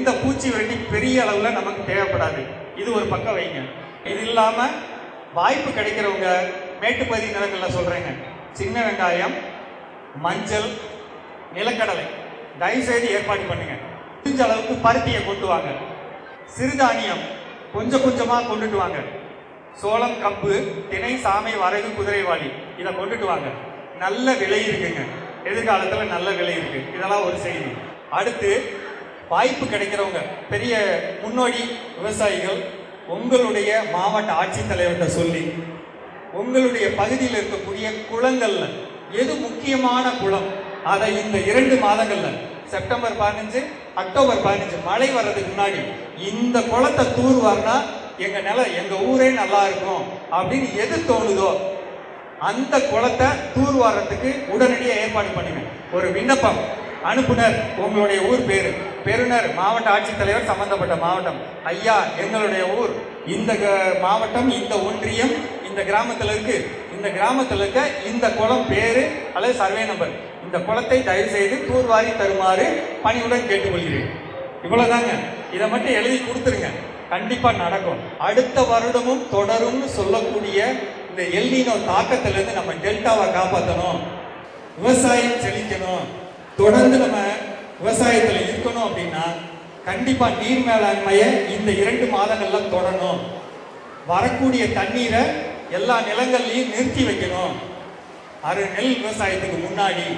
எந்த பூச்சி விரட்டி பெரிய அளவுல நமக்கு தேவைப்படாது இது ஒரு பக்கம் வைங்க இது இல்லாம வாய்ப்பு கிடைக்கிறவங்க மேட்டுப்பதி நிலங்கள்ல சொல்றேங்க சின்ன வெங்காயம் மஞ்சள் நிலக்கடலை தயவுசெய்து ஏற்பாடு பண்ணுங்க முடிஞ்ச அளவுக்கு பருத்தியை கொண்டு வாங்க சிறுதானியம் கொஞ்சம் கொஞ்சமா கொண்டுட்டு வாங்க சோளம் கம்பு திணை சாமை வரகு குதிரைவாளி இதை கொண்டுட்டு வாங்க நல்ல விலை இருக்குங்க எதிர்காலத்துல நல்ல விலை இருக்கு இதெல்லாம் ஒரு செய்தி அடுத்து வாய்ப்பு கிடைக்கிறவங்க பெரிய முன்னோடி விவசாயிகள் உங்களுடைய மாவட்ட ஆட்சித்தலைவர்கிட்ட சொல்லி உங்களுடைய பகுதியில் இருக்கக்கூடிய குளங்கள்ல எது முக்கியமான குளம் அதை இந்த இரண்டு மாதங்கள்ல செப்டம்பர் பதினஞ்சு அக்டோபர் பதினஞ்சு மழை வர்றதுக்கு முன்னாடி இந்த குளத்தை தூர்வார்னா எங்க நிலம் எங்க ஊரே நல்லா இருக்கும் அப்படின்னு எது தோணுதோ அந்த குளத்தை தூர்வாரத்துக்கு உடனடியாக ஏற்பாடு பண்ணுங்க ஒரு விண்ணப்பம் அனுப்புனர் உங்களுடைய ஊர் பேரு பெறுநர் மாவட்ட ஆட்சித்தலைவர் சம்பந்தப்பட்ட மாவட்டம் ஐயா எங்களுடைய ஊர் இந்த க- மாவட்டம் இந்த ஒன்றியம் இந்த கிராமத்துல இருக்கு இந்த கிராமத்துல இருக்க இந்த குளம் பேரு அல்லது சர்வே நம்பர் இந்த குளத்தை தயவு செய்து தூர்வாரி தருமாறு பணியுடன் கேட்டுக்கொள்கிறேன் இவ்வளவுதாங்க இதை மட்டும் எழுதி கொடுத்துருங்க கண்டிப்பா நடக்கும் அடுத்த வருடமும் தொடரும்னு சொல்லக்கூடிய இந்த எல்லினோ தாக்கத்திலிருந்து நம்ம டெல்டாவை காப்பாற்றணும் விவசாயம் செழிக்கணும் தொடர்ந்து நம்ம விவசாயத்துல இருக்கணும் அப்படின்னா கண்டிப்பா நீர் மேலாண்மையை இந்த இரண்டு மாதங்கள்ல தொடரணும் வரக்கூடிய தண்ணீரை எல்லா நிலங்கள்லையும் நிறுத்தி வைக்கணும் அரை நெல் விவசாயத்துக்கு முன்னாடி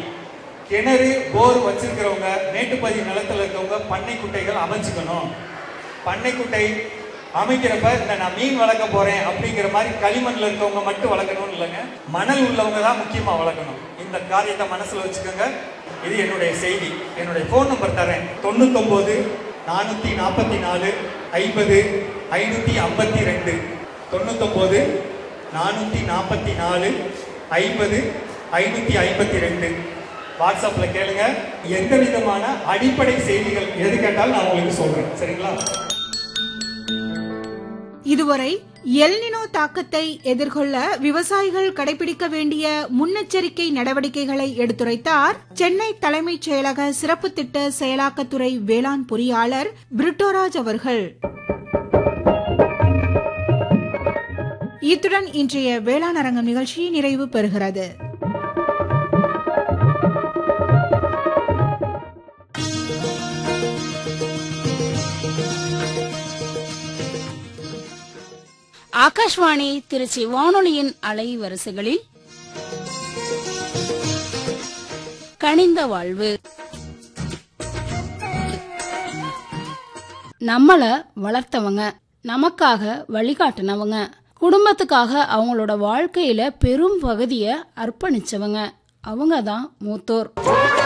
கிணறு போர் வச்சிருக்கிறவங்க மேட்டுப்பதி நிலத்துல இருக்கவங்க பண்ணை குட்டைகள் அமைச்சுக்கணும் பண்ணை குட்டை அமைக்கிறப்ப இந்த நான் மீன் வளர்க்க போறேன் அப்படிங்கிற மாதிரி களிமண்ல இருக்கவங்க மட்டும் வளர்க்கணும்னு இல்லைங்க மணல் உள்ளவங்க தான் முக்கியமா வளர்க்கணும் இந்த காரியத்தை மனசுல வச்சுக்கோங்க இது என்னுடைய செய்தி என்னுடைய ஃபோன் நம்பர் தரேன் தொண்ணூத்தொன்பது நானூத்தி நாற்பத்தி நாலு ஐம்பது ஐநூத்தி ஐம்பத்தி ரெண்டு தொண்ணூத்தொன்பது நானூத்தி நாற்பத்தி நாலு ஐம்பது ஐநூத்தி ஐம்பத்தி ரெண்டு வாட்ஸ்அப்ல கேளுங்க எந்த விதமான அடிப்படை செய்திகள் எது கேட்டாலும் நான் உங்களுக்கு சொல்றேன் சரிங்களா இதுவரை எல்னினோ தாக்கத்தை எதிர்கொள்ள விவசாயிகள் கடைபிடிக்க வேண்டிய முன்னெச்சரிக்கை நடவடிக்கைகளை எடுத்துரைத்தார் சென்னை தலைமைச் செயலக சிறப்பு திட்ட செயலாக்கத்துறை வேளாண் பொறியாளர் பிரிட்டோராஜ் அவர்கள் இத்துடன் இன்றைய வேளாண் அரங்கம் நிகழ்ச்சி நிறைவு பெறுகிறது ஆகாஷ்வாணி திருச்சி வானொலியின் அலைவரிசைகளில் கனிந்த வாழ்வு நம்மள வளர்த்தவங்க நமக்காக வழிகாட்டுனவங்க குடும்பத்துக்காக அவங்களோட வாழ்க்கையில பெரும் பகுதியை அர்ப்பணிச்சவங்க அவங்க தான் மூத்தோர்